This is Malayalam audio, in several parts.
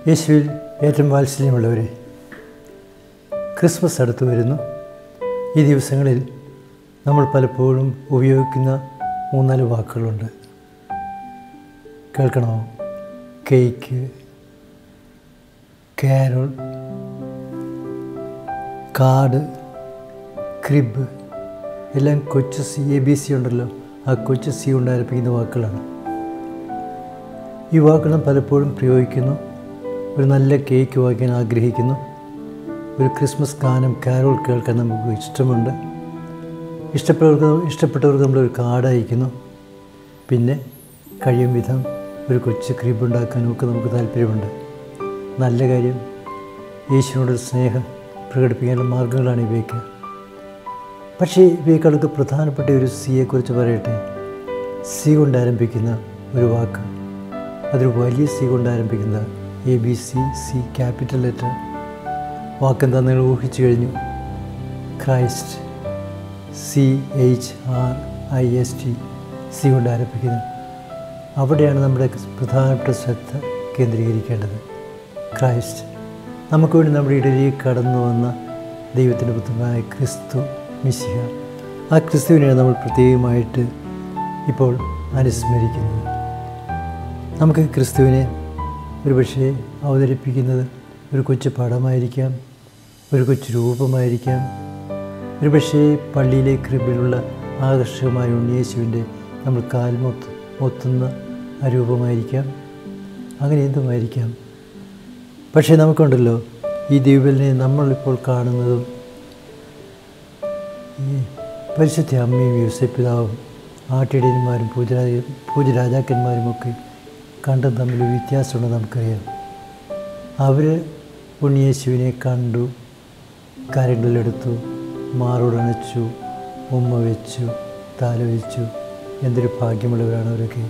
യേശുവിൽ ഏറ്റവും വാത്സല്യമുള്ളവരെ ക്രിസ്മസ് അടുത്ത് വരുന്നു ഈ ദിവസങ്ങളിൽ നമ്മൾ പലപ്പോഴും ഉപയോഗിക്കുന്ന മൂന്നാല് വാക്കുകളുണ്ട് കേൾക്കണോ കേക്ക് കാരോൾ കാർഡ് ക്രിബ് എല്ലാം കൊച്ചു സി എ ബി സി ഉണ്ടല്ലോ ആ കൊച്ചു സി കൊണ്ട് ആരംഭിക്കുന്ന വാക്കുകളാണ് ഈ വാക്കുകൾ പലപ്പോഴും പ്രയോഗിക്കുന്നു ഒരു നല്ല കേക്ക് വാങ്ങിക്കാൻ ആഗ്രഹിക്കുന്നു ഒരു ക്രിസ്മസ് ഗാനം കാരോൾ കേൾക്കാൻ നമുക്ക് ഇഷ്ടമുണ്ട് ഇഷ്ടപ്പെട്ടവർക്ക് ഇഷ്ടപ്പെട്ടവർക്ക് നമ്മളൊരു കാർഡ് അയക്കുന്നു പിന്നെ കഴിയും വിധം ഒരു കൊച്ചു ക്രിബ് ഉണ്ടാക്കാനും ഒക്കെ നമുക്ക് താല്പര്യമുണ്ട് നല്ല കാര്യം യേശുവിനോടൊരു സ്നേഹം പ്രകടിപ്പിക്കാനുള്ള മാർഗങ്ങളാണ് ഇവയൊക്കെ പക്ഷേ ഇവയേക്കാളൊക്കെ പ്രധാനപ്പെട്ട ഒരു സിയെക്കുറിച്ച് പറയട്ടെ സി കൊണ്ട് ആരംഭിക്കുന്ന ഒരു വാക്ക് അതൊരു വലിയ സി കൊണ്ട് ആരംഭിക്കുന്ന A B C C capital letter വാക്കെന്താ നിങ്ങൾ ഊഹിച്ചു കഴിഞ്ഞു Christ C H R I S T C കൊണ്ട് ആരംഭിക്കുന്നത് അവിടെയാണ് നമ്മുടെ പ്രധാനപ്പെട്ട ശ്രദ്ധ കേന്ദ്രീകരിക്കേണ്ടത് ക്രൈസ്റ്റ് നമുക്ക് വേണ്ടി നമ്മുടെ ഇടയിലേക്ക് കടന്നു വന്ന ദൈവത്തിൻ്റെ പുത്രനായ ക്രിസ്തു മിശിഹ ആ ക്രിസ്തുവിനെയാണ് നമ്മൾ പ്രത്യേകമായിട്ട് ഇപ്പോൾ അനുസ്മരിക്കുന്നത് നമുക്ക് ക്രിസ്തുവിനെ ഒരുപക്ഷെ അവതരിപ്പിക്കുന്നത് ഒരു കൊച്ചു പടമായിരിക്കാം ഒരു കൊച്ചു രൂപമായിരിക്കാം ഒരുപക്ഷെ പള്ളിയിലെ കൃപയിലുള്ള ആകർഷകമായ ഉണ്ണിയേശുവിൻ്റെ നമ്മൾ കാൽമൊത്ത് ഒത്തുന്ന ആ രൂപമായിരിക്കാം അങ്ങനെ എന്തുമായിരിക്കാം പക്ഷേ നമുക്കുണ്ടല്ലോ ഈ ദൈവലിനെ നമ്മളിപ്പോൾ കാണുന്നതും ഈ പരിശുദ്ധ അമ്മയും യൂസപ്പിതാവും ആട്ടിടയന്മാരും പൂജരാജ പൂജരാജാക്കന്മാരുമൊക്കെ കണ്ടും തമ്മിൽ വ്യത്യാസമുണ്ടെന്ന് നമുക്കറിയാം അവർ ഉണ്ണിയേശുവിനെ കണ്ടു കാര്യങ്ങളിലെടുത്തു മാറോടണച്ചു ഉമ്മ വെച്ചു താലോചിച്ചു എന്തൊരു ഭാഗ്യമുള്ളവരാണ് അവരൊക്കെ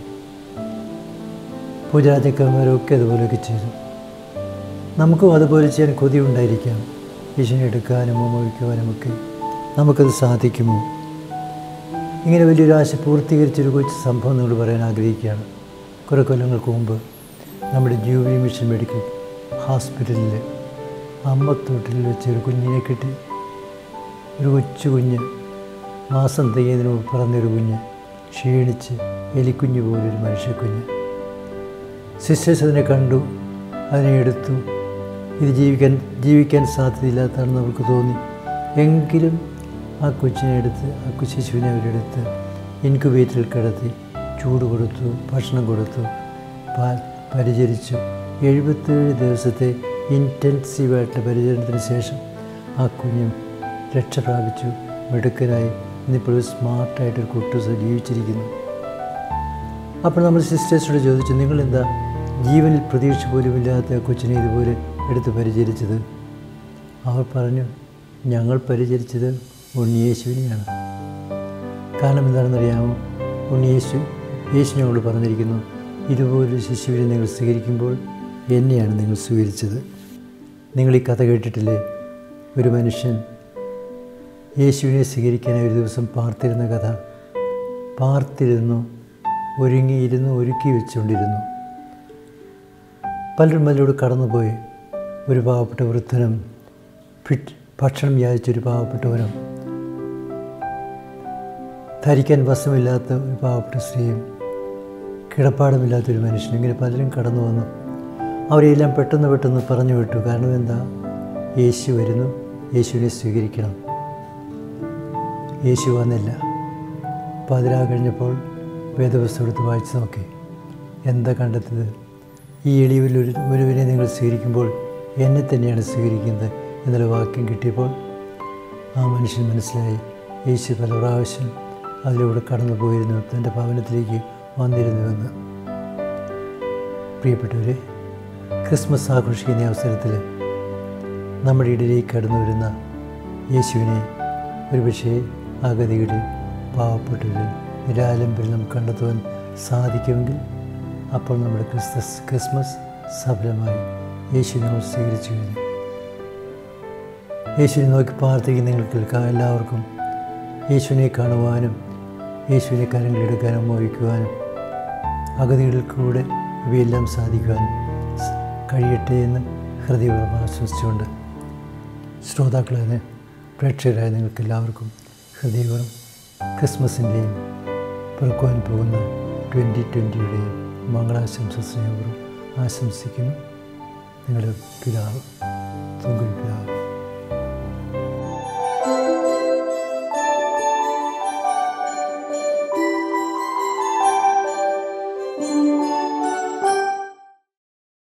പൂജരാജക്കന്മാരൊക്കെ അതുപോലെയൊക്കെ ചെയ്തു നമുക്കും അതുപോലെ ചെയ്യാൻ കൊതി ഉണ്ടായിരിക്കാം യേശുവിനെ എടുക്കാനും ഉമ്മ വയ്ക്കുവാനും ഒക്കെ നമുക്കത് സാധിക്കുമോ ഇങ്ങനെ വലിയൊരു ആശ പൂർത്തീകരിച്ചൊരു കൊച്ചു സംഭവം നിങ്ങൾ പറയാൻ ആഗ്രഹിക്കുകയാണ് കുറേ കൊല്ലങ്ങൾക്ക് മുമ്പ് നമ്മുടെ ജൂബിലി മിഷൻ മെഡിക്കൽ ഹോസ്പിറ്റലിൽ അമ്മത്തോട്ടിൽ വെച്ച് ഒരു കുഞ്ഞിനെ കിട്ടി ഒരു കൊച്ചു കുഞ്ഞ് മാസം തികയുന്നതിന് മുമ്പ് പറഞ്ഞൊരു കുഞ്ഞ് ക്ഷീണിച്ച് എലിക്കുഞ്ഞ് പോലൊരു മനുഷ്യക്കുഞ്ഞ് സിസ്റ്റേഴ്സ് അതിനെ കണ്ടു അതിനെ എടുത്തു ഇത് ജീവിക്കാൻ ജീവിക്കാൻ സാധ്യതയില്ലാത്തതാണെന്ന് അവർക്ക് തോന്നി എങ്കിലും ആ കൊച്ചിനെ എടുത്ത് ആ കൊച്ചിശുവിനെ അവരെടുത്ത് ഇൻക്യുബേറ്ററിൽ കിടത്തി ചൂട് കൊടുത്തു ഭക്ഷണം കൊടുത്തു പാൽ പരിചരിച്ചു എഴുപത്തേഴ് ദിവസത്തെ ഇൻറ്റൻസീവായിട്ടുള്ള പരിചരണത്തിന് ശേഷം ആ കുഞ്ഞും രക്ഷ പ്രാപിച്ചു മിടുക്കനായി ഇന്നിപ്പോൾ സ്മാർട്ടായിട്ടൊരു കുട്ടൂസ് ജീവിച്ചിരിക്കുന്നു അപ്പോൾ നമ്മൾ സിസ്റ്റേഴ്സിനോട് ചോദിച്ചു നിങ്ങളെന്താ ജീവനിൽ പ്രതീക്ഷ പോലുമില്ലാത്ത കൊച്ചിനെ ഇതുപോലെ എടുത്ത് പരിചരിച്ചത് അവർ പറഞ്ഞു ഞങ്ങൾ പരിചരിച്ചത് ഉണ്ണിയേശുവിനെയാണ് കാരണം എന്താണെന്നറിയാമോ ഉണ്ണിയേശു യേശു ഞങ്ങളോട് പറഞ്ഞിരിക്കുന്നു ഇതുപോലൊരു ശിശുവിനെ നിങ്ങൾ സ്വീകരിക്കുമ്പോൾ എന്നെയാണ് നിങ്ങൾ സ്വീകരിച്ചത് നിങ്ങൾ ഈ കഥ കേട്ടിട്ടില്ലേ ഒരു മനുഷ്യൻ യേശുവിനെ സ്വീകരിക്കാനായി ഒരു ദിവസം പാർത്തിരുന്ന കഥ പാർത്തിരുന്നു ഒരുങ്ങിയിരുന്നു ഒരുക്കി വെച്ചുകൊണ്ടിരുന്നു പലരും അതിലൂടെ കടന്നുപോയി ഒരു പാവപ്പെട്ട വൃദ്ധനും ഫിറ്റ് ഭക്ഷണം യാചിച്ചൊരു പാവപ്പെട്ടവനും ധരിക്കാൻ വസ്ത്രമില്ലാത്ത ഒരു പാവപ്പെട്ട സ്ത്രീയും കിടപ്പാടമില്ലാത്തൊരു മനുഷ്യനും ഇങ്ങനെ പലരും കടന്നു വന്നു അവരെല്ലാം പെട്ടെന്ന് പെട്ടെന്ന് പറഞ്ഞു വിട്ടു കാരണം എന്താ യേശു വരുന്നു യേശുവിനെ സ്വീകരിക്കണം യേശു വന്നില്ല പതിരാ കഴിഞ്ഞപ്പോൾ വേദപുസ്തകം എടുത്ത് വായിച്ചു നോക്കി എന്താ കണ്ടെത്തത് ഈ എളിവിൽ ഒരു ഒരുവരെ നിങ്ങൾ സ്വീകരിക്കുമ്പോൾ എന്നെ തന്നെയാണ് സ്വീകരിക്കുന്നത് എന്നുള്ള വാക്യം കിട്ടിയപ്പോൾ ആ മനുഷ്യൻ മനസ്സിലായി യേശു പല പ്രാവശ്യം അതിലൂടെ കടന്നു പോയിരുന്നു തൻ്റെ ഭവനത്തിലേക്ക് വന്നിരുന്നുവെന്ന് പ്രിയപ്പെട്ടവരെ ക്രിസ്മസ് ആഘോഷിക്കുന്ന അവസരത്തിൽ നമ്മുടെ ഇടയിലേക്ക് കടന്നു വരുന്ന യേശുവിനെ ഒരുപക്ഷേ അഗതികളിൽ പാവപ്പെട്ടവരിൽ നിരാലംബരിൽ നമുക്ക് കണ്ടെത്തുവാൻ സാധിക്കുമെങ്കിൽ അപ്പോൾ നമ്മുടെ ക്രിസ്തസ് ക്രിസ്മസ് സഫലമായി യേശു നമ്മൾ സ്വീകരിച്ചു കഴിഞ്ഞു യേശുവിനെ നോക്കി പ്രാർത്ഥിക്കുന്ന നിങ്ങൾക്ക് എല്ലാവർക്കും യേശുവിനെ കാണുവാനും യേശുവിനെ കരങ്ങളെടുക്കാനും മോഹിക്കുവാനും അഗതികളിൽ കൂടെ ഇവയെല്ലാം സാധിക്കുവാനും കഴിയട്ടെ എന്ന് ഹൃദയപൂർവ്വം ആശംസിച്ചുകൊണ്ട് ശ്രോതാക്കളെ പ്രേക്ഷകരായ നിങ്ങൾക്ക് എല്ലാവർക്കും ഹൃദയപൂർവ്വം ക്രിസ്മസിൻ്റെയും പിറക്കുവാൻ പോകുന്ന ട്വൻറ്റി ട്വൻറ്റിയുടെയും മംഗളാശംസ സ്നേഹപൂർവ്വം ആശംസിക്കുന്നു നിങ്ങളുടെ പിതാവ്